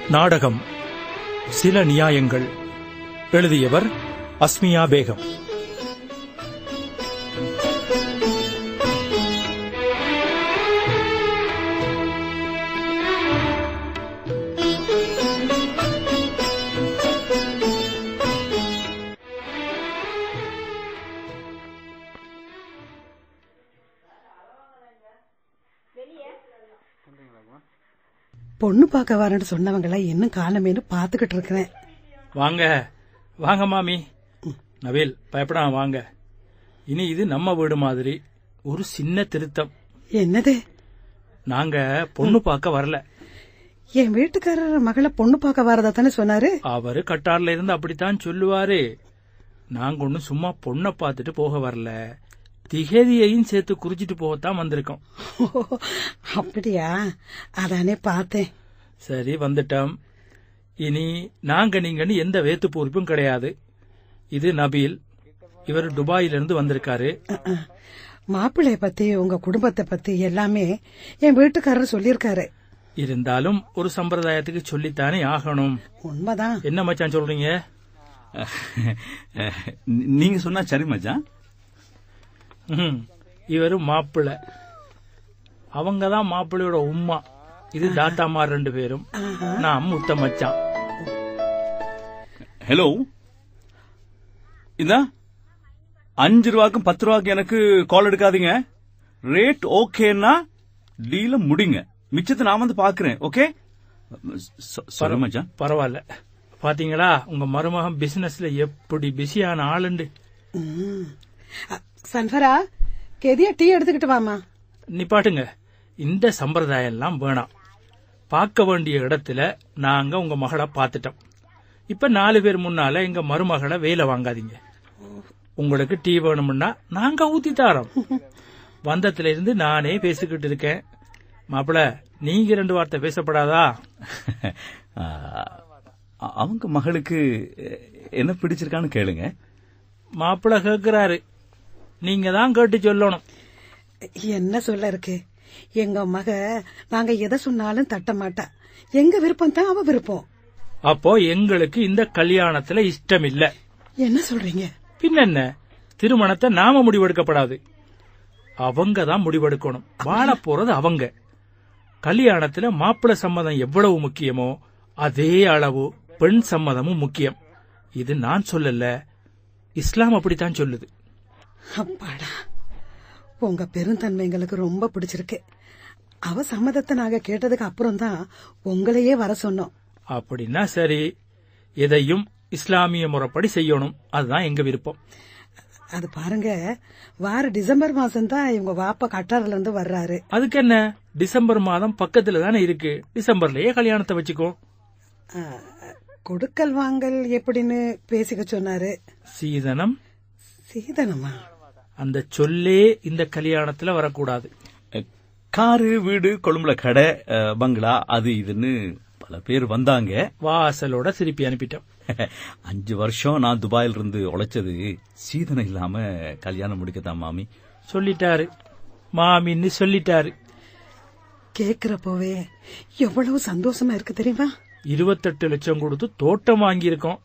நாடகம் சில நியாயங்கள் எழுதியவர் அஸ்மியா பேகம் பொண்ணு பார்க்க வரேன்னு சொன்னவங்கள இன்னும் காலமேனு பாத்துக்கிட்டு இருக்கிறேன் வாங்க வாங்க மாமி நவீல் பயப்படாம வாங்க இனி இது நம்ம வீடு மாதிரி ஒரு சின்ன திருத்தம் என்னது நாங்க பொண்ணு பார்க்க வரல என் வீட்டுக்காரர் மகளை பொண்ணு பார்க்க வரதா தானே சொன்னாரு அவரு கட்டார்ல இருந்து அப்படித்தான் சொல்லுவாரு நாங்க ஒண்ணும் சும்மா பொண்ணை பார்த்துட்டு போக வரல திகதியையும் சேர்த்து குறிச்சிட்டு போகத்தான் வந்திருக்கோம் அப்படியா அதானே பார்த்தேன் சரி வந்துட்டோம் இனி நாங்க நீங்கன்னு எந்த வேத்து பூர்ப்பும் கிடையாது இது நபீல் இவர் துபாயில இருந்து வந்திருக்காரு மாப்பிள்ளைய பத்தி உங்க குடும்பத்தை பத்தி எல்லாமே என் வீட்டுக்காரர் சொல்லியிருக்காரு இருந்தாலும் ஒரு சம்பிரதாயத்துக்கு சொல்லித்தானே ஆகணும் உண்மைதான் என்ன மச்சான் சொல்றீங்க நீங்க சொன்னா சரி மச்சான் ம், இவரு மாப்பிள்ளை அவங்க தான் மாப்பிள்ளையோட உம்மா இது தாத்தாமார் ரெண்டு பேரும் நான் முத்த மச்சான் ஹலோ இந்தா அஞ்சு ரூபாக்கும் பத்து ரூபாக்கு எனக்கு கால் எடுக்காதீங்க ரேட் ஓகேன்னா டீல முடிங்க மிச்சத்தை நான் வந்து பாக்குறேன் ஓகே சாரி மச்சான் பரவாயில்ல பாத்தீங்களா உங்க மருமகன் பிசினஸ்ல எப்படி பிஸியான ஆளுண்டு ம். அ, சன்ஃபரா கெதியா டீ எடுத்துக்கிட்டு வாமா நிப்பாட்டுங்க இந்த சம்பிரதாயம் எல்லாம் வேணாம் பார்க்க வேண்டிய இடத்துல நாங்க உங்க மகளை பார்த்துட்டோம் இப்ப நாலு பேர் முன்னால எங்க மருமகளை வேலை வாங்காதீங்க உங்களுக்கு டீ வேணும்னா நாங்க ஊத்தி தாரோம் வந்தத்துல இருந்து நானே பேசிக்கிட்டு இருக்கேன் மாப்பிள நீங்க ரெண்டு வார்த்தை பேசப்படாதா ஆ, அவங்க மகளுக்கு என்ன பிடிச்சிருக்கான்னு கேளுங்க மாப்பிள கேக்குறாரு நீங்க தான் கேட்டு சொல்லணும் என்ன சொல்ல இருக்கு எங்க மக நாங்க எதை சொன்னாலும் தட்ட மாட்டா எங்க விருப்பம் தான் அவ விருப்பம் அப்போ எங்களுக்கு இந்த கல்யாணத்துல இஷ்டம் இல்ல என்ன சொல்றீங்க பின்னென்ன திருமணத்தை நாம முடிவெடுக்கப்படாது அவங்க தான் முடிவெடுக்கணும் வாழ போறது அவங்க கல்யாணத்துல மாப்பிள்ளை சம்மதம் எவ்வளவு முக்கியமோ அதே அளவு பெண் சம்மதமும் முக்கியம் இது நான் சொல்லல இஸ்லாம் அப்படித்தான் சொல்லுது அப்பாடா உங்க பெருந்தன்மை எங்களுக்கு ரொம்ப பிடிச்சிருக்கு அவ சம்மதத்தை நாங்க கேட்டதுக்கு அப்புறம் தான் உங்களையே வர சொன்னோம் அப்படின்னா சரி எதையும் இஸ்லாமிய முறைப்படி செய்யணும் அதுதான் எங்க விருப்பம் அது பாருங்க வார டிசம்பர் மாசம் தான் இவங்க வாப்பா கட்டாரில இருந்து வர்றாரு அதுக்கு என்ன டிசம்பர் மாதம் பக்கத்துல தானே இருக்கு டிசம்பர்லயே கல்யாணத்தை வச்சுக்கோ ஆ, கொடுக்கல் வாங்கல் எப்படின்னு பேசிக்க சொன்னாரு சீதனம் சீதனமா அந்த சொல்லே இந்த கல்யாணத்துல வரக்கூடாது காரு வீடு கொழும்புல கடை அ, பங்களா அது இதுன்னு பல பேர் வந்தாங்க வாசலோட திருப்பி அனுப்பிட்டோம் அஞ்சு வருஷம் நான் துபாயில இருந்து உழைச்சது சீதனம் இல்லாம கல்யாணம் முடிக்கத்தான் மாமி சொல்லிட்டாரு மாமின்னு சொல்லிட்டாரு கேக்குறப்போவே எவ்வளவு சந்தோஷமா இருக்கு தெரியுமா இருபத்தெட்டு லட்சம் கொடுத்து தோட்டம் வாங்கியிருக்கோம்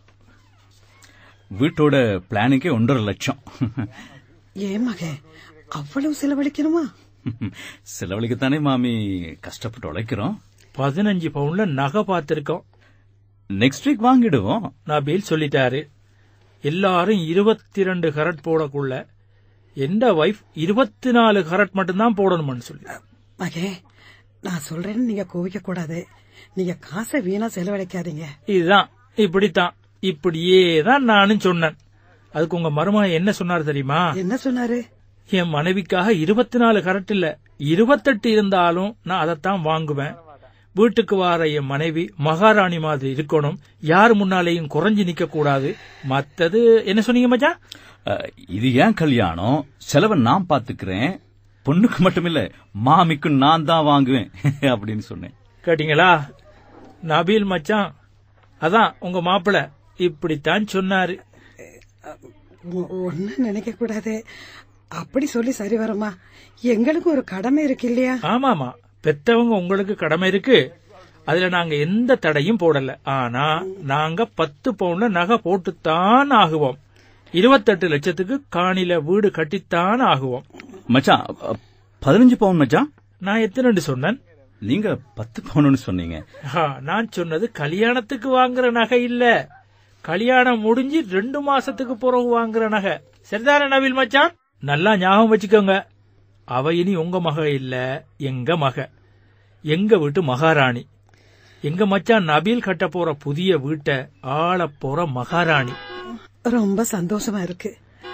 வீட்டோட பிளானுக்கே ஒன்றரை லட்சம் ஏன் மக அவ்வளவு செலவழிக்கணுமா செலவழிக்கத்தானே மாமி கஷ்டப்பட்டு உழைக்கிறோம் பதினஞ்சு பவுன்ல நகை பார்த்திருக்கோம் நெக்ஸ்ட் வீக் வாங்கிடுவோம் நபீல் சொல்லிட்டாரு எல்லாரும் இருபத்தி ரெண்டு கரட் போடக்குள்ள எந்த வைஃப் இருபத்தி நாலு கரட் மட்டும்தான் போடணும்னு சொல்லி மகே நான் சொல்றேன்னு நீங்க கோவிக்க கூடாது நீங்க காசை வீணா செலவழிக்காதீங்க இதுதான் இப்படித்தான் இப்படியே தான் நானும் சொன்னேன் அதுக்கு உங்க மருமகன் என்ன சொன்னார் தெரியுமா என்ன சொன்னாரு என் மனைவிக்காக இருபத்தி நாலு கரெக்ட் இல்ல இருபத்தெட்டு இருந்தாலும் நான் அதைத்தான் வாங்குவேன் வீட்டுக்கு வர என் மனைவி மகாராணி மாதிரி இருக்கணும் யார் முன்னாலேயும் குறைஞ்சு நிக்க கூடாது மத்தது என்ன சொன்னீங்க மச்சான் அஹ், இது ஏன் கல்யாணம் செலவை நான் பாத்துக்கிறேன் பொண்ணுக்கு மட்டுமில்ல மாமிக்கும் நான் தான் வாங்குவேன் அப்படின்னு சொன்னேன் கேட்டீங்களா நபீல் மச்சான் அதான் உங்க மாப்பிள இப்படித்தான் சொன்னாரு ஒன்னு நினைக்க கூடாது அப்படி சொல்லி சரி வருமா எங்களுக்கு ஒரு கடமை இருக்கு இல்லையா ஆமாமா பெத்தவங்க உங்களுக்கு கடமை இருக்கு அதுல நாங்க எந்த தடையும் போடல ஆனா நாங்க பத்து பவுன்ல நகை போட்டுத்தான் ஆகுவோம் இருபத்தெட்டு லட்சத்துக்கு காணில வீடு கட்டித்தான் ஆகுவோம் மச்சான் அ, பதினஞ்சு பவுன் மச்சான் நான் எத்தனை சொன்னேன் நீங்க பத்து பவுன்னு சொன்னீங்க ஆ, நான் சொன்னது கல்யாணத்துக்கு வாங்குற நகை இல்ல கல்யாணம் முடிஞ்சு ரெண்டு மாசத்துக்கு பிறகு வாங்குற நகை சரிதானே நவில் மச்சான் நல்லா ஞாபகம் வச்சுக்கோங்க அவ இனி உங்க மக இல்ல எங்க மக எங்க வீட்டு மகாராணி எங்க மச்சான் நபீல் கட்ட போற புதிய வீட்டை ஆள போற மகாராணி ரொம்ப சந்தோஷமா இருக்கு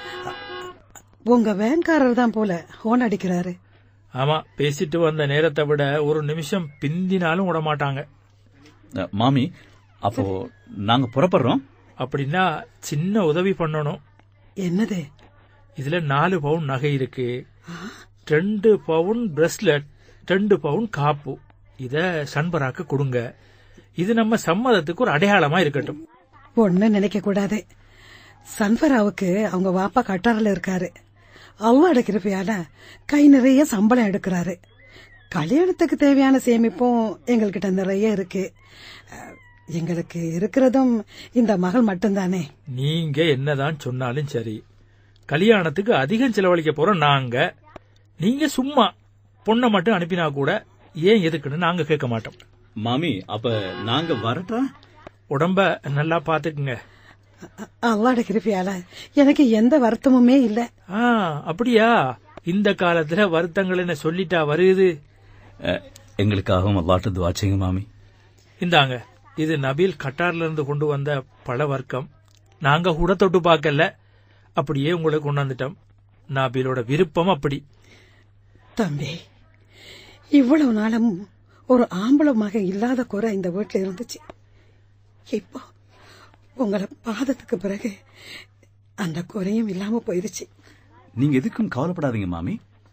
உங்க வேன்காரர் தான் போல ஹோன் அடிக்கிறாரு ஆமா பேசிட்டு வந்த நேரத்தை விட ஒரு நிமிஷம் பிந்தினாலும் விட மாட்டாங்க அ, மாமி அப்போ நாங்க புறப்படுறோம் அப்படின்னா சின்ன உதவி பண்ணணும் என்னது இதுல நாலு பவுன் நகை இருக்கு ரெண்டு பவுன் பிரஸ்லெட் ரெண்டு பவுன் காப்பு இத சண்பராக்கு கொடுங்க இது நம்ம சம்மதத்துக்கு ஒரு அடையாளமா இருக்கட்டும் ஒண்ணு நினைக்க கூடாது சன்ஃபராவுக்கு அவங்க வாப்பா கட்டாரில் இருக்காரு அல்லாட கிருப்பையால கை நிறைய சம்பளம் எடுக்கிறாரு கல்யாணத்துக்கு தேவையான சேமிப்பும் எங்கள்கிட்ட நிறைய இருக்கு அஹ், எங்களுக்கு இருக்கிறதும் இந்த மகள் மட்டும்தானே நீங்க என்னதான் சொன்னாலும் சரி கல்யாணத்துக்கு அதிகம் செலவழிக்க போறோம் நாங்க நீங்க சும்மா பொண்ணை மட்டும் அனுப்பினா கூட ஏன் எதுக்குன்னு நாங்க கேட்க மாட்டோம் மாமி அப்ப நாங்க வரட்டா உடம்ப நல்லா பாத்துக்குங்க அ- அல்லாட கிருப்பையால எனக்கு எந்த வருத்தமுமே இல்ல ஆ அப்படியா இந்த காலத்துல வருத்தங்கள் என்ன சொல்லிட்டா வருது அ, எங்களுக்காகவும் அல்லாட்ட துவா செய்யுங்க மாமி இந்தாங்க இது நபீல் கட்டார்ல இருந்து கொண்டு வந்த பழ வர்க்கம் நாங்க கூட தொட்டு பார்க்கல அப்படியே உங்களுக்கு கொண்டாந்துட்டோம் நபீலோட விருப்பம் அப்படி தம்பி இவ்வளவு நாளும் ஒரு ஆம்பளை மகன் இல்லாத குறை இந்த வீட்டுல இருந்துச்சு இப்போ உங்களை பாதத்துக்கு பிறகு அந்த குறையும் இல்லாம போயிருச்சு நீங்க எதுக்கும் கவலைப்படாதீங்க மாமி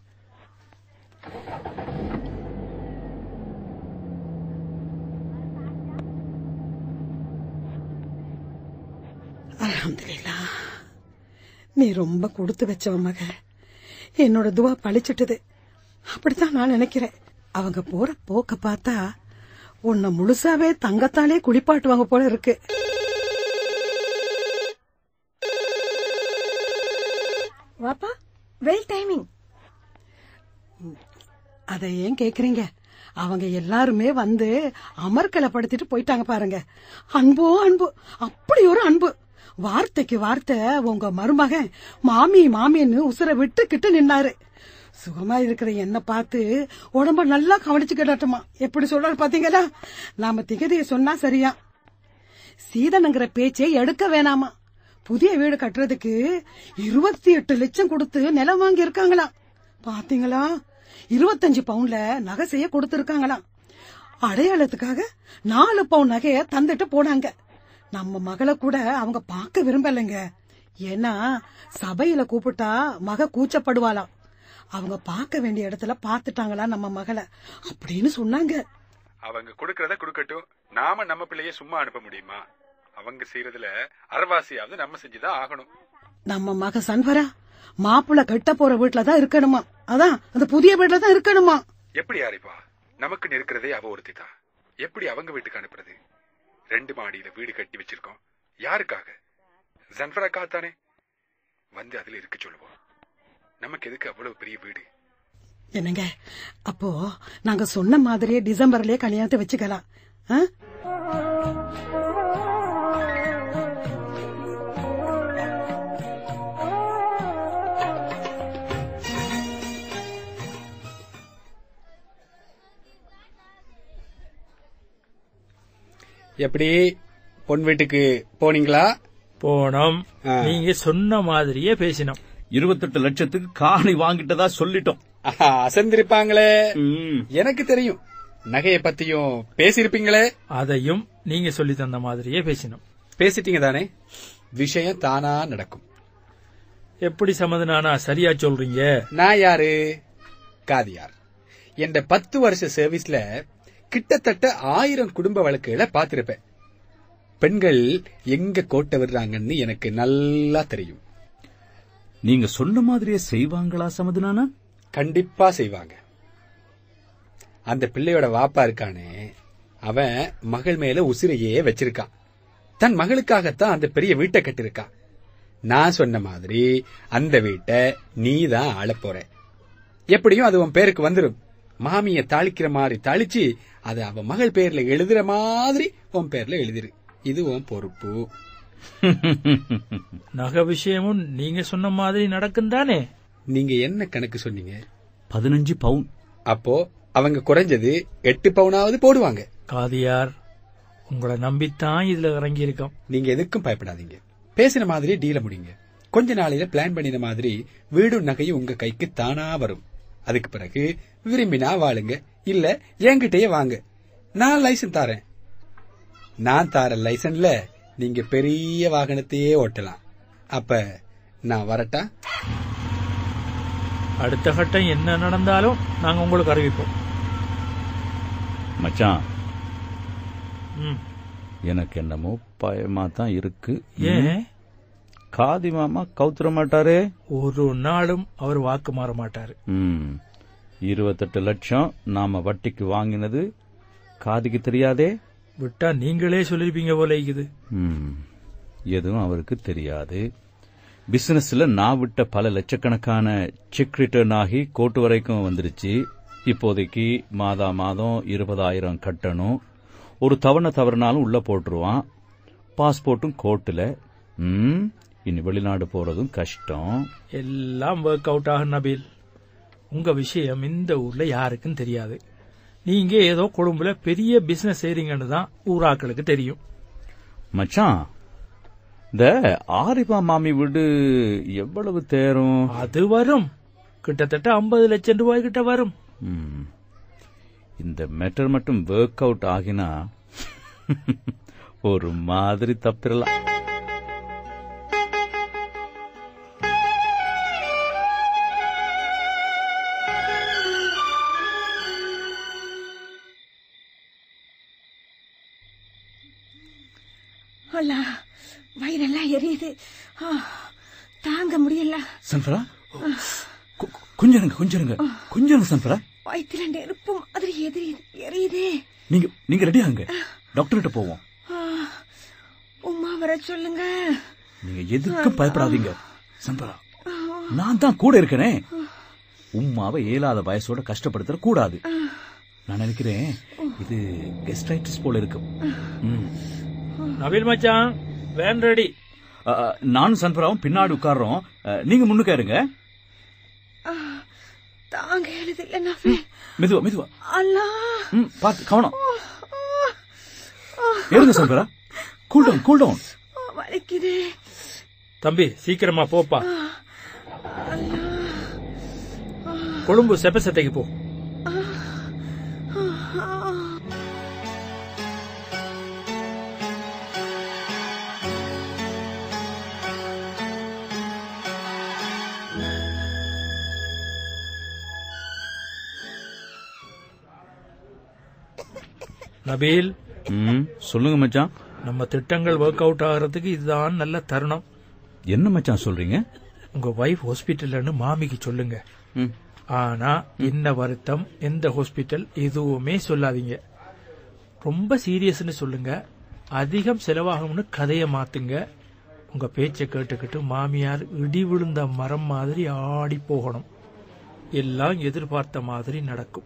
அல்ஹம்துலில்லா நீ ரொம்ப கொடுத்து வச்சவ மக என்னோட துவா பழிச்சிட்டுது அப்படித்தான் நான் நினைக்கிறேன் அவங்க போற போக்க பார்த்தா உன்னை முழுசாவே தங்கத்தாலே குளிப்பாட்டுவாங்க போல இருக்கு வாப்பா வெல் டைமிங் அதை ஏன் கேக்குறீங்க அவங்க எல்லாருமே வந்து அமர்க்கலப்படுத்திட்டு போயிட்டாங்க பாருங்க அன்போ அன்பு அப்படி ஒரு அன்பு வார்த்தைக்கு வார்த்தை உங்க மருமகன் மாமி மாமின்னு உசுர விட்டுக்கிட்டு நின்னாரு சுகமா இருக்கிற என்ன பார்த்து உடம்ப நல்லா கவனிச்சுக்கிடட்டுமா எப்படி சொல்றாரு பாத்தீங்களா நாம திகதியை சொன்னா சரியா சீதனங்கிற பேச்சை எடுக்க வேணாமா புதிய வீடு கட்டுறதுக்கு இருபத்தி எட்டு லட்சம் கொடுத்து நிலம் வாங்கி இருக்காங்களாம் பாத்தீங்களா இருபத்தஞ்சு பவுன்ல நகை செய்ய கொடுத்திருக்காங்களாம் அடையாளத்துக்காக நாலு பவுன் நகைய தந்துட்டு போனாங்க நம்ம மகளை கூட அவங்க பார்க்க விரும்பலைங்க ஏன்னா சபையில கூப்பிட்டா மக கூச்சப்படுவாளாம் அவங்க பார்க்க வேண்டிய இடத்துல பார்த்துட்டாங்களா நம்ம மகளை அப்படின்னு சொன்னாங்க அவங்க கொடுக்கறத கொடுக்கட்டும் நாம நம்ம பிள்ளைய சும்மா அனுப்ப முடியுமா அவங்க செய்யறதுல அறவாசியாவது நம்ம செஞ்சுதான் ஆகணும் நம்ம மக சன்வரா மாப்பிள்ள கட்ட போற வீட்டுல தான் இருக்கணுமா அதான் அந்த புதிய வீட்டுல தான் இருக்கணுமா எப்படி யாரிப்பா நமக்கு இருக்கிறதே அவ ஒருத்தி தான் எப்படி அவங்க வீட்டுக்கு அனுப்புறது ரெண்டு மாடியில வீடு கட்டி வச்சிருக்கோம் யாருக்காக ஜன்ஃபராக்கா தானே வந்து அதுல இருக்க சொல்லுவோம் நமக்கு எதுக்கு அவ்வளவு பெரிய வீடு என்னங்க அப்போ நாங்க சொன்ன மாதிரியே டிசம்பர்லயே கல்யாணத்தை வச்சுக்கலாம் ஆ? எப்படி பொன் வீட்டுக்கு போனீங்களா போனோம் ஆ. நீங்க சொன்ன மாதிரியே பேசினோம் இருபத்தெட்டு லட்சத்துக்கு காணி வாங்கிட்டதா சொல்லிட்டோம் ஆஹா, அசந்திருப்பாங்களே ம். எனக்கு தெரியும் நகைய பத்தியும் பேசியிருப்பீங்களே அதையும் நீங்க சொல்லி தந்த மாதிரியே பேசினோம் பேசிட்டீங்க தானே விஷயம் தானா நடக்கும் எப்படி சம்மதனானா சரியா சொல்றீங்க நான் யாரு காதியார் என் பத்து வருஷ சர்வீஸ்ல கிட்டத்தட்ட ஆயிரம் குடும்ப வழக்குகளை பார்த்திருப்பேன் பெண்கள் எங்க கோட்டை விடுறாங்கன்னு எனக்கு நல்லா தெரியும் நீங்க சொன்ன மாதிரியே செய்வாங்களா சமதுனானா கண்டிப்பா செய்வாங்க அந்த பிள்ளையோட வாப்பா இருக்கானே அவன் மகள் மேல உசிரையே வச்சிருக்கான் தன் மகளுக்காகத்தான் அந்த பெரிய வீட்டை கட்டிருக்கான் நான் சொன்ன மாதிரி அந்த வீட்டை நீ தான் ஆளப் போற எப்படியும் அது உன் பேருக்கு வந்துரும் மாமிய தாளிக்கிற மாதிரி தாளிச்சு அதை அவ மகள் பேர்ல எழுதுற மாதிரி உன் பேர்ல எழுதிரு இது உன் பொறுப்பு நகை விஷயமும் நீங்க சொன்ன மாதிரி நடக்கும் தானே நீங்க என்ன கணக்கு சொன்னீங்க பதினஞ்சு பவுன் அப்போ அவங்க குறைஞ்சது எட்டு பவுனாவது போடுவாங்க காதியார் உங்களை நம்பித்தான் இதுல இறங்கி இருக்கோம் நீங்க எதுக்கும் பயப்படாதீங்க பேசின மாதிரி டீல முடிங்க கொஞ்ச நாளையில பிளான் பண்ணின மாதிரி வீடும் நகையும் உங்க கைக்கு தானா வரும் அதுக்கு பிறகு விரும்பினா வாழுங்க இல்ல என்கிட்டயே வாங்க நான் லைசன் தாரேன் நான் தார லைசன்ல நீங்க பெரிய வாகனத்தையே ஓட்டலாம் அப்ப நான் வரட்டா அடுத்த கட்டம் என்ன நடந்தாலும் நாங்க உங்களுக்கு அறிவிப்போம் மச்சான் ம். எனக்கு என்னமோ பயமா தான் இருக்கு ஏன் காதி மாமா கவுத்துற மாட்டாரே ஒரு நாளும் அவர் வாக்கு மாற மாட்டாரு ம் இருபத்தெட்டு லட்சம் நாம வட்டிக்கு வாங்கினது காதிக்கு தெரியாதே விட்டா நீங்களே சொல்லிருப்பீங்க போல இருக்குது ம் எதுவும் அவருக்கு தெரியாது பிசினஸ்ல நான் விட்ட பல லட்சக்கணக்கான செக் ரிட்டர்ன் ஆகி கோர்ட்டு வரைக்கும் வந்துருச்சு இப்போதைக்கு மாதா மாதம் இருபதாயிரம் கட்டணும் ஒரு தவணை தவறுனாலும் உள்ள போட்டுருவான் பாஸ்போர்ட்டும் கோர்ட்டுல ம் இனி வெளிநாடு போறதும் கஷ்டம் எல்லாம் ஒர்க் அவுட் ஆகும் நபீல் உங்க விஷயம் இந்த ஊர்ல யாருக்கும் தெரியாது நீங்க ஏதோ கொழும்புல பெரிய பிசினஸ் செய்றீங்கன்னு தான் ஊராக்களுக்கு தெரியும் மச்சான் இந்த ஆரிபா மாமி வீடு எவ்வளவு தேரும் அது வரும் கிட்டத்தட்ட 50 லட்சம் ரூபாய் கிட்ட வரும் ம். இந்த மெட்டர் மட்டும் ஒர்க் அவுட் ஆகினா ஒரு மாதிரி தப்பிரலாம் அல்லா வயிறெல்லாம் எரியுது ஆ, தாங்க முடியல சன்ஃபரா கொ- கொ- கொஞ்சம் இருங்க கொஞ்சம் இருங்க கொஞ்சம் இருங்க சன்ஃபரா வயிற்றுல நெருப்பு மாதிரி எரியுது எரியுதே நீங்க நீங்க ரெடி ஆகுங்க டாக்டர் கிட்ட போவோம் ஆ, உமா வர சொல்லுங்க நீங்க எதுக்கும் பயப்படாதீங்க சன்ஃபரா நான் தான் கூட இருக்கனே உம்மாவை இயலாத வயசோட கஷ்டப்படுத்த கூடாது நான் நினைக்கிறேன் இது கெஸ்டைட்டிஸ் போல இருக்கும் ம். நபீல் மச்சான் வேன் ரெடி அ, அ, நானும் சன்ஃபராவும் பின்னாடி உட்கார்றோம் அ, நீங்க முன்னுக்கு இருங்க ஆ, தாங்க எழுது இல்ல நஃபே மெதுவா மெதுவா அல்லா ம் பாத்து கவனம் ஏறுங்க சன்ஃபரா கூல் டவுன் கூல் டவுன் ஆ, வலிக்குதே தம்பி சீக்கிரமா போப்பா கொழும்பு செப்பசத்தைக்கு போ நபீல் ம் சொல்லுங்க மச்சான் நம்ம திட்டங்கள் ஒர்க் அவுட் ஆகிறதுக்கு இதுதான் நல்ல தருணம் என்ன மச்சான் சொல்றீங்க உங்க வைஃப் ஹாஸ்பிட்டல்னு மாமிக்கு சொல்லுங்க ம் ஆனா என்ன வருத்தம் எந்த ஹாஸ்பிட்டல் எதுவுமே சொல்லாதீங்க ரொம்ப சீரியஸ்னு சொல்லுங்க அதிகம் செலவாகும்னு கதையை மாத்துங்க உங்க பேச்சை கேட்டுக்கிட்டு மாமியார் இடி விழுந்த மரம் மாதிரி ஆடி போகணும் எல்லாம் எதிர்பார்த்த மாதிரி நடக்கும்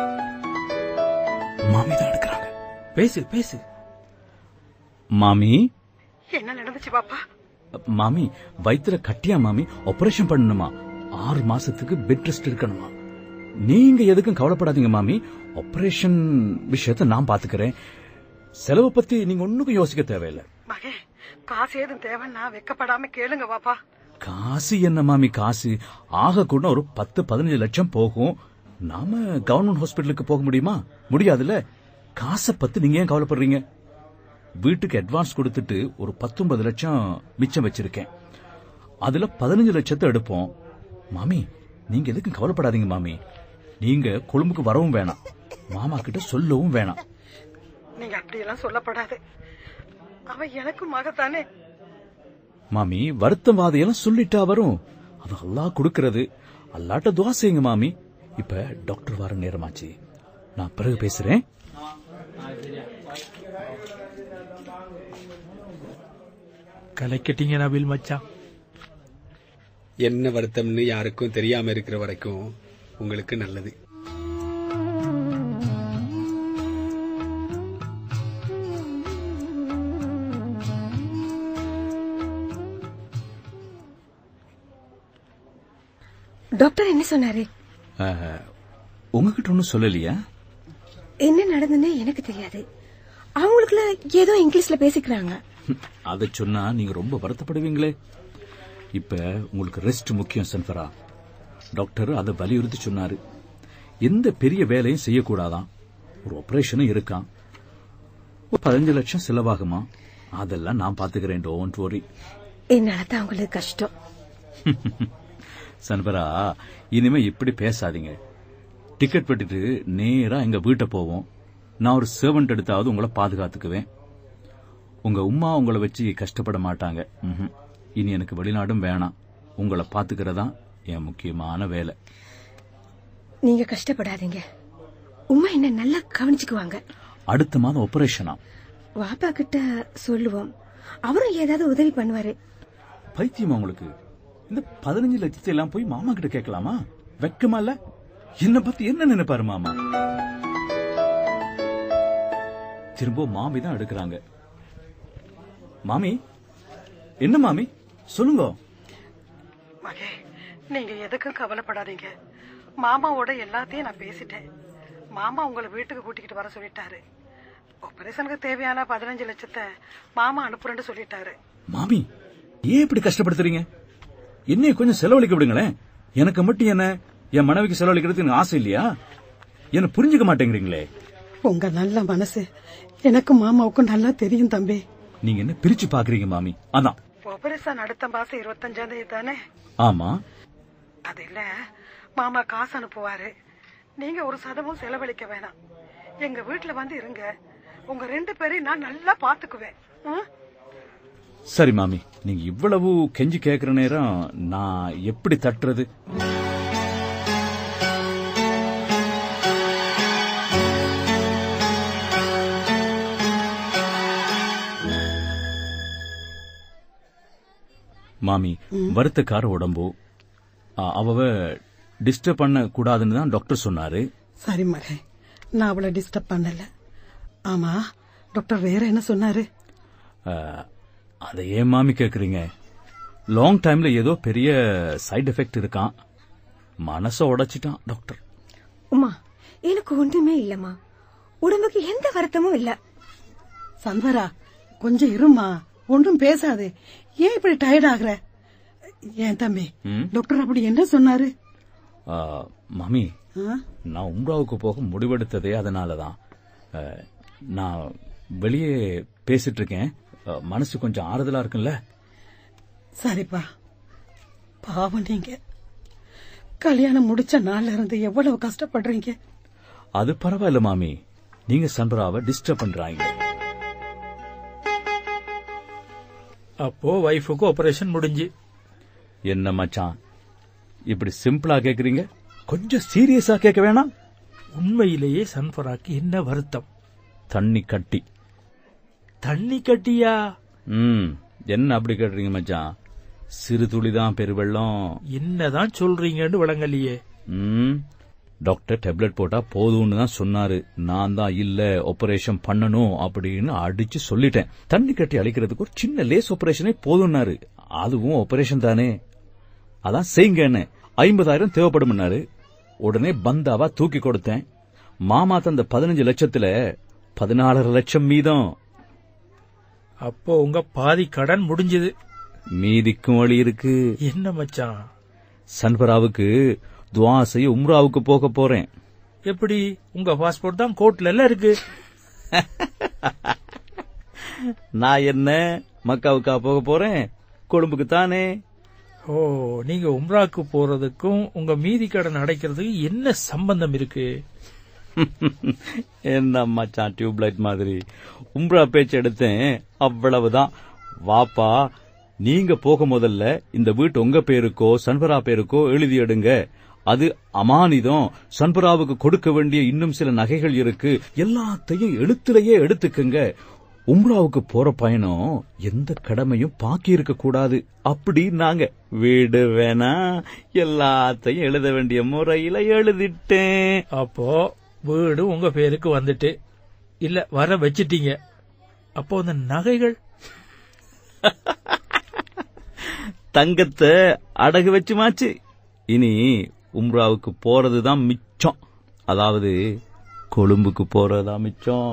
மாமி தான் எடுக்கிறாங்க பேசு பேசு மாமி என்ன நடந்துச்சு பாப்பா மாமி வயித்துல கட்டியா மாமி ஆபரேஷன் பண்ணணுமா ஆறு மாசத்துக்கு பெட் ரெஸ்ட் இருக்கணுமா நீங்க எதுக்கும் கவலைப்படாதீங்க மாமி ஆபரேஷன் விஷயத்த நான் பாத்துக்கிறேன் செலவு பத்தி நீங்க ஒண்ணுக்கும் யோசிக்க தேவையில்லை மகே காசு ஏதும் தேவைன்னா வெக்கப்படாம கேளுங்க பாப்பா காசு என்ன மாமி காசு ஆக கூட ஒரு பத்து பதினஞ்சு லட்சம் போகும் நாம கவர்மெண்ட் ஹாஸ்பிட்டலுக்கு போக முடியுமா முடியாதுல்ல காசை பத்தி நீங்க ஏன் கவலைப்படுறீங்க வீட்டுக்கு அட்வான்ஸ் கொடுத்துட்டு ஒரு பத்தொன்பது லட்சம் மிச்சம் வச்சிருக்கேன் அதுல பதினஞ்சு லட்சத்தை எடுப்போம் மாமி நீங்க எதுக்கும் கவலைப்படாதீங்க மாமி நீங்க கொழும்புக்கு வரவும் வேணாம் மாமா கிட்ட சொல்லவும் வேணாம் நீங்க அப்படியெல்லாம் சொல்லப்படாது அவ எனக்கு மகத்தானே மாமி வருத்தம் வாதையெல்லாம் சொல்லிட்டா வரும் அது அல்லாஹ் கொடுக்கறது அல்லாட்ட துவா செய்யுங்க மாமி இப்ப டாக்டர் வர நேரமாச்சு நான் பிறகு பேசுறேன் கலைக்கட்டீங்க நபில் மச்சான் என்ன வருத்தம்னு யாருக்கும் தெரியாம இருக்கிற வரைக்கும் உங்களுக்கு நல்லது டாக்டர் என்ன சொன்னாரு அஹ், உங்ககிட்ட ஒன்னும் சொல்லலையா என்ன நடந்துன்னு எனக்கு தெரியாது அவங்களுக்குள்ள ஏதோ இங்கிலீஷ்ல பேசிக்கிறாங்க அதை சொன்னா நீங்க ரொம்ப வருத்தப்படுவீங்களே இப்ப உங்களுக்கு ரெஸ்ட் முக்கியம் சன்ஃபரா டாக்டர் அதை வலியுறுத்தி சொன்னாரு எந்த பெரிய வேலையும் செய்யக்கூடாதாம் ஒரு ஆபரேஷனும் இருக்கான் ஒரு பதினஞ்சு லட்சம் செலவாகுமா அதெல்லாம் நான் பாத்துக்கிறேன் டோன்ட் worry என்னால தான் அவங்களுக்கு கஷ்டம் சன்ஃபரா இனிமே இப்படி பேசாதீங்க டிக்கெட் வெட்டிட்டு நேரா எங்க வீட்டை போவோம் நான் ஒரு சர்வெண்ட் எடுத்தாவது உங்களை பாதுகாத்துக்குவேன் உங்க உம்மா உங்களை வச்சு கஷ்டப்பட மாட்டாங்க ம்ஹும். இனி எனக்கு வெளிநாடும் வேணாம் உங்களை பாத்துக்கிறதா என் முக்கியமான வேலை நீங்க கஷ்டப்படாதீங்க உமா என்ன நல்லா கவனிச்சுக்குவாங்க அடுத்த மாதம் ஆபரேஷனா வாப்பா கிட்ட சொல்லுவோம் அவரும் ஏதாவது உதவி பண்ணுவாரு பைத்தியமா உங்களுக்கு இந்த பதினஞ்சு லட்சத்தை எல்லாம் போய் மாமா கிட்ட கேட்கலாமா வெக்கமா இல்ல என்ன பத்தி என்ன நினைப்பாரு மாமா திரும்ப மாமி தான் எடுக்கிறாங்க மாமி என்ன மாமி சொல்லுங்க மகே நீங்க எதுக்கும் கவலைப்படாதீங்க மாமாவோட எல்லாத்தையும் நான் பேசிட்டேன் மாமா உங்களை வீட்டுக்கு கூட்டிக்கிட்டு வர சொல்லிட்டாரு ஆபரேஷனுக்கு தேவையான பதினஞ்சு லட்சத்தை மாமா அனுப்புறேன்னு சொல்லிட்டாரு மாமி ஏன் இப்படி கஷ்டப்படுத்துறீங்க என்னைய கொஞ்சம் செலவழிக்க விடுங்களேன் எனக்கு மட்டும் என்ன என் மனைவிக்கு செலவழிக்கிறதுக்கு எனக்கு ஆசை இல்லையா என்ன புரிஞ்சுக்க மாட்டேங்கிறீங்களே உங்க நல்ல மனசு எனக்கும் மாமாவுக்கும் நல்லா தெரியும் தம்பி நீங்க என்ன பிரிச்சு பாக்குறீங்க மாமி அதான் ஆபரேஷன் அடுத்த மாசம் இருபத்தஞ்சாம் தேதி தானே ஆமா அது இல்ல மாமா காசு அனுப்புவாரு நீங்க ஒரு சதமும் செலவழிக்க வேணாம் எங்க வீட்டுல வந்து இருங்க உங்க ரெண்டு பேரையும் நான் நல்லா பாத்துக்குவேன் ம்? சரி மாமி நீங்க இவ்வளவு கெஞ்சி கேக்குற நேரம் நான் எப்படி தட்டுறது மாமி வருத்தக்கார உடம்பு ஆ, அவவ டிஸ்டர்ப் பண்ண கூடாதுன்னு தான் டாக்டர் சொன்னாரு சரி மகன் நான் அவளை டிஸ்டர்ப் பண்ணல ஆமா டாக்டர் வேற என்ன சொன்னாரு ஆ, அதை ஏன் மாமி கேக்குறீங்க லாங் டைம்ல ஏதோ பெரிய சைடு எஃபெக்ட் இருக்கான் மனச உடைச்சிட்டான் டாக்டர் உமா எனக்கு ஒன்றுமே இல்லம்மா உடம்புக்கு எந்த வருத்தமும் இல்ல சந்தரா கொஞ்சம் இருமா ஒன்றும் பேசாதே ஏன் இப்படி டயர்ட் ஆகுற ஏன் தம்பி ம்? டாக்டர் அப்படி என்ன சொன்னாரு ஆ, மாமி ஆ? நான் உம்ராவுக்கு போக முடிவெடுத்ததே அதனாலதான் ஆ, நான் வெளியே பேசிட்டு இருக்கேன் ஆ, மனசு கொஞ்சம் ஆறுதலா இருக்குல்ல சரிப்பா பாவம் நீங்க கல்யாணம் முடிச்ச நாள்ல இருந்து எவ்வளவு கஷ்டப்படுறீங்க அது பரவாயில்ல மாமி நீங்க சன்பராவை டிஸ்டர்ப் பண்றாங்க அப்போ ஒய்ஃபுக்கு ஆபரேஷன் முடிஞ்சு என்ன மச்சான் இப்படி சிம்பிளா கேக்குறீங்க கொஞ்சம் சீரியஸா கேட்க வேணாம் உண்மையிலேயே சன்ஃபராக்கு என்ன வருத்தம் தண்ணி கட்டி தண்ணி கட்டியா ம் என்ன அப்படி கேட்டுறீங்க மச்சான் சிறு துளிதான் பெருவெள்ளம் என்னதான் சொல்றீங்கன்னு விளங்கலையே ம் டாக்டர் டேப்லெட் போட்டா போதும்னு தான் சொன்னாரு நான் தான் இல்ல ஆபரேஷன் பண்ணணும் அப்படின்னு அடிச்சு சொல்லிட்டேன் தண்ணி கட்டி அழிக்கிறதுக்கு ஒரு சின்ன லேஸ் ஆபரேஷனே போதும்னாரு அதுவும் ஆபரேஷன் தானே அதான் செய்யுங்கன்னு ஐம்பதாயிரம் தேவைப்படும்னாரு உடனே பந்தாவா தூக்கி கொடுத்தேன் மாமா தந்த பதினஞ்சு லட்சத்துல பதினாலரை லட்சம் மீதம் அப்போ உங்க பாதி கடன் முடிஞ்சது மீதிக்கும் வழி இருக்கு என்ன மச்சான் சன்பராவுக்கு துவா செய்ய உம்ராவுக்கு போக போறேன் எப்படி உங்க பாஸ்போர்ட் தான் கோர்ட்ல எல்லாம் இருக்கு நான் என்ன மக்காவுக்கா போக போறேன் கொழும்புக்கு தானே ஓ நீங்க உம்ராக்கு போறதுக்கும் உங்க மீதி கடன் அடைக்கிறதுக்கு என்ன சம்பந்தம் இருக்கு என்ன மச்சான் டியூப்லைட் மாதிரி உம்ரா பேச்சு எடுத்தேன் அவ்வளவுதான் வாப்பா நீங்க போக முதல்ல இந்த வீட்டு உங்க பேருக்கோ சன்வரா பேருக்கோ எழுதி எடுங்க அது அமானிதம் சன்பராவுக்கு கொடுக்க வேண்டிய இன்னும் சில நகைகள் இருக்கு எல்லாத்தையும் எழுத்துலயே எடுத்துக்கங்க உம்ராவுக்கு போற பயணம் எந்த கடமையும் பாக்கி இருக்க கூடாது அப்படி நாங்க வீடு வேணா எல்லாத்தையும் எழுத வேண்டிய முறையில எழுதிட்டேன் அப்போ வீடு உங்க பேருக்கு வந்துட்டு இல்ல வர வச்சிட்டீங்க அப்போ அந்த நகைகள் தங்கத்தை அடகு வச்சுமாச்சு இனி உம்ராவுக்கு போறதுதான் மிச்சம் அதாவது கொழும்புக்கு போறதுதான் மிச்சம்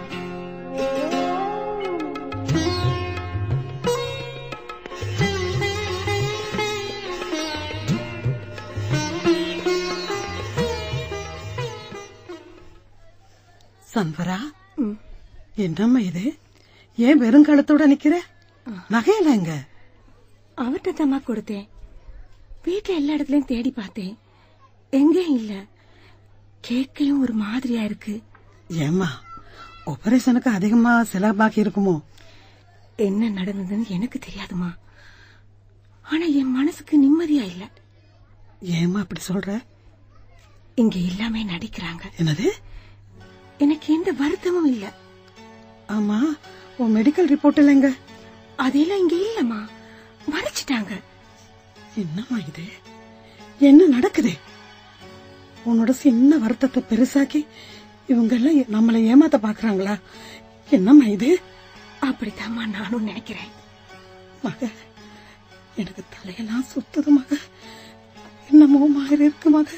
சன்வரா என்னம்மா இது ஏன் வெறுங்காலத்தோட நிக்கிற நகையில எங்க அவர்கிட்ட தாம்மா கொடுத்தேன் வீட்டுல எல்லா இடத்துலயும் தேடி பார்த்தேன் எங்கேயும் இல்ல கேட்கவும் ஒரு மாதிரியா இருக்கு ஏம்மா ஆபரேஷனுக்கு அதிகமா செலவாக்கி இருக்குமோ என்ன நடந்ததுன்னு எனக்கு தெரியாதுமா ஆனா என் மனசுக்கு நிம்மதியா இல்ல ஏம்மா அப்படி சொல்ற இங்க எல்லாமே நடிக்கிறாங்க என்னது எனக்கு எந்த வருத்தமும் இல்ல ஆமா உன் மெடிக்கல் ரிப்போர்ட் எங்க அதெல்லாம் இங்க இல்லம்மா மறைச்சிட்டாங்க என்னம்மா இது என்ன நடக்குது உன்னோட சின்ன வருத்தத்தை பெருசாக்கி இவங்க எல்லாம் நம்மளை ஏமாத்த பாக்குறாங்களா என்னம்மா இது அப்படித்தாம்மா நானும் நினைக்கிறேன் மக எனக்கு தலையெல்லாம் சுத்துது மக என்னமோ மாதிரி இருக்கு மக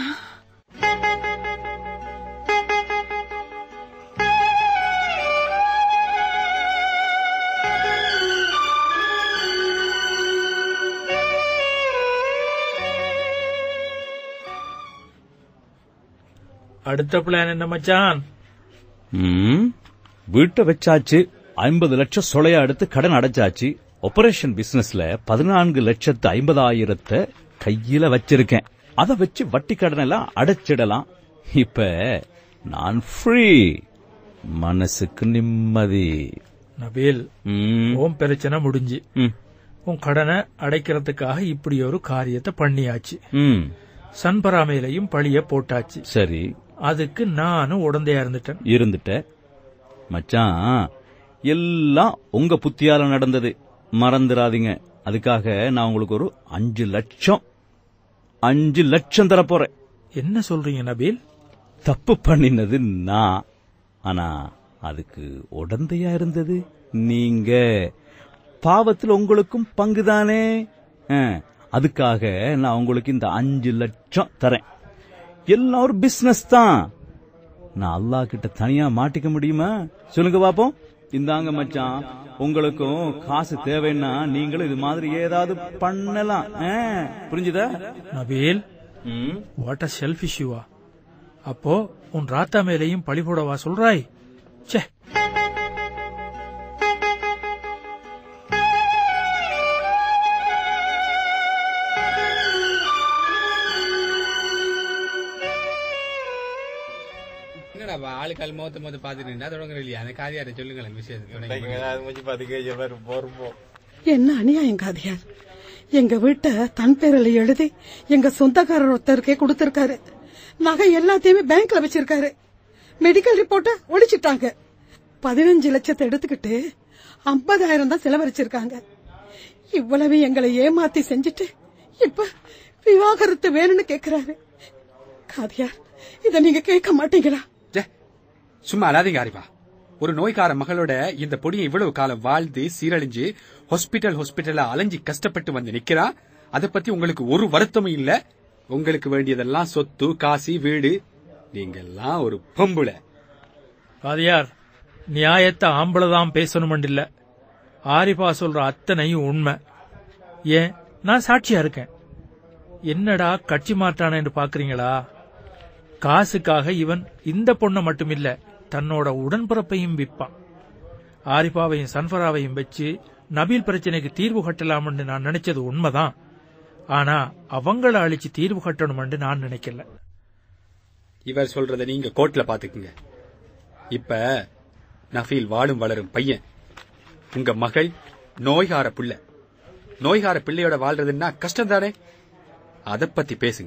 அடுத்த பிளான் என்ன மச்சான் ம், வீட்டை வச்சாச்சு ஐம்பது லட்சம் சொலையா எடுத்து கடன் அடைச்சாச்சு ஆபரேஷன் பிசினஸ்ல பதினான்கு லட்சத்து ஐம்பதாயிரத்தை கையில வச்சிருக்கேன் அதை வச்சு வட்டி கடன் எல்லாம் அடைச்சிடலாம் இப்ப நான் ஃப்ரீ மனசுக்கு நிம்மதி நபீல் ம், உன் பிரச்சனை முடிஞ்சு ம், உன் கடனை அடைக்கிறதுக்காக இப்படி ஒரு காரியத்தை பண்ணியாச்சு ம், சன்பராமையிலையும் பழிய போட்டாச்சு சரி அதுக்கு நானும் உடந்தையா இருந்துட்டேன் இருந்துட்ட மச்சான் எல்லாம் உங்க புத்தியால நடந்தது மறந்துடாதீங்க அதுக்காக நான் உங்களுக்கு ஒரு அஞ்சு லட்சம் அஞ்சு லட்சம் தர போறேன் என்ன சொல்றீங்க நபீல் தப்பு பண்ணினது நான் ஆனா அதுக்கு உடந்தையா இருந்தது நீங்க பாவத்தில் உங்களுக்கும் பங்குதானே ஆ, அதுக்காக நான் உங்களுக்கு இந்த அஞ்சு லட்சம் தரேன் எல்லாம் ஒரு பிசினஸ் தான் நான் அல்லாஹ் கிட்ட தனியா மாட்டிக்க முடியுமா சொல்லுங்க பாப்போம் இந்தாங்க மச்சான் உங்களுக்கும் காசு தேவைன்னா நீங்களும் இது மாதிரி ஏதாவது பண்ணலாம் ஆ, புரிஞ்சுதா நபீல் ம் வாட் அ செல்ஃபிஷ் யூவா அப்போ உன் ராத்தா மேலையும் பழி போடவா சொல்றாய் ச்சே என்னடா ஆளுக்கால் மோத்த மோத்த பாத்துட்டு இருந்தா தொடங்குற இல்லையா அந்த காதியார சொல்லுங்களேன் விஷயத்துக்கு என்ன அநியாயம் காதியார் எங்க வீட்டை தன் பேரில் எழுதி எங்க சொந்தக்காரர் ஒருத்தருக்கே கொடுத்திருக்காரு நகை எல்லாத்தையுமே பேங்க்ல வச்சிருக்காரு மெடிக்கல் ரிப்போர்ட்ட ஒழிச்சிட்டாங்க பதினஞ்சு லட்சத்தை எடுத்துக்கிட்டு ஐம்பதாயிரம் தான் செலவழிச்சிருக்காங்க இவ்வளவு எங்களை ஏமாத்தி செஞ்சுட்டு இப்ப விவாகரத்து வேணும்னு கேக்குறாரு காதியார் இத நீங்க கேட்க மாட்டீங்களா ஜே, சும்மா அழாதீங்க அறிவா ஒரு நோய்க்கார மகளோட இந்த பொடியை இவ்வளவு காலம் வாழ்ந்து சீரழிஞ்சு ஹாஸ்பிட்டல் ஹாஸ்பிட்டல்ல அலைஞ்சு கஷ்டப்பட்டு வந்து நிக்கிறா அத பத்தி உங்களுக்கு ஒரு வருத்தமும் இல்ல உங்களுக்கு வேண்டியதெல்லாம் சொத்து காசி வீடு நீங்கெல்லாம் ஒரு பொம்புல பாதியார் நியாயத்தை ஆம்பளதான் பேசணுமண்டில்ல ஆரிபா சொல்ற அத்தனையும் உண்மை ஏன் நான் சாட்சியா இருக்கேன் என்னடா கட்சி மாற்றானு பாக்குறீங்களா காசுக்காக இவன் இந்த பொண்ணை மட்டுமில்ல தன்னோட உடன்பிறப்பையும் விற்பான் ஆரிபாவையும் சன்ஃபராவையும் வச்சு நபீல் பிரச்சனைக்கு தீர்வு கட்டலாம்னு நான் நினைச்சது உண்மைதான் ஆனா அவங்கள அழிச்சு தீர்வு கட்டணும்னு நான் நினைக்கல இவர் சொல்றத நீங்க கோர்ட்ல பாத்துக்குங்க இப்ப நஃபீல் வாழும் வளரும் பையன் உங்க மகள் நோய்கார பிள்ளை நோய்கார பிள்ளையோட வாழ்றதுன்னா கஷ்டம் தானே அத பத்தி பேசுங்க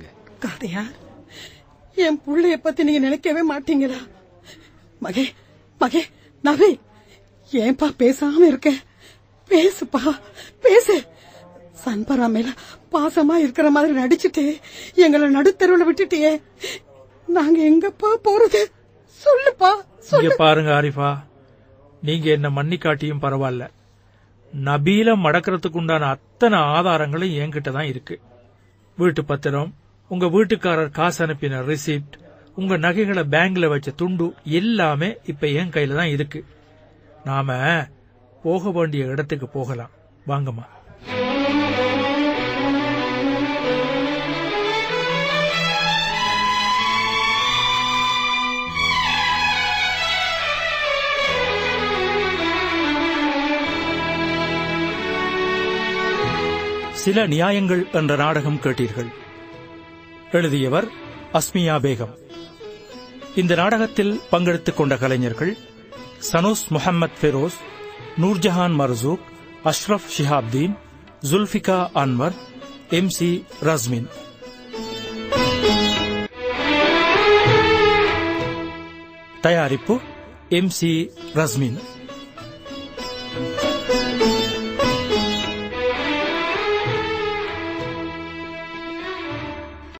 காதையார் என் புள்ளைய பத்தி நீங்க நினைக்கவே மாட்டீங்களா மகே மகே நவி ஏன்பா பேசாம இருக்க பேசுப்பா பேசு சன்பரா மேல பாசமா இருக்கிற மாதிரி நடிச்சிட்டு எங்களை நடுத்தருவுல விட்டுட்டியே நாங்க எங்கப்பா போறது சொல்லுப்பா இங்க சொல்லு பாருங்க ஆரிஃபா நீங்க என்ன மன்னிக்காட்டியும் பரவாயில்ல நபீல மடக்கிறதுக்கு உண்டான அத்தனை ஆதாரங்களும் என்கிட்ட தான் இருக்கு வீட்டு பத்திரம் உங்க வீட்டுக்காரர் காசு அனுப்பின ரிசிப்ட் உங்க நகைகளை பேங்க்ல வச்ச துண்டு எல்லாமே இப்ப என் கையில தான் இருக்கு நாம போக வேண்டிய இடத்துக்கு போகலாம் வாங்கம்மா சில நியாயங்கள் என்ற நாடகம் கேட்டீர்கள் எழுதியவர் அஸ்மியா பேகம் இந்த நாடகத்தில் பங்கெடுத்துக் கொண்ட கலைஞர்கள் சனோஸ் முஹம்மத் ஃபெரோஸ் நூர்ஜஹான் மர்சூக் அஷ்ரப் ஷிஹாப்தீன் ஜுல்ஃபிகா அன்வர் எம் சி ரஸ்மின் தயாரிப்பு எம் சி ரஸ்மின்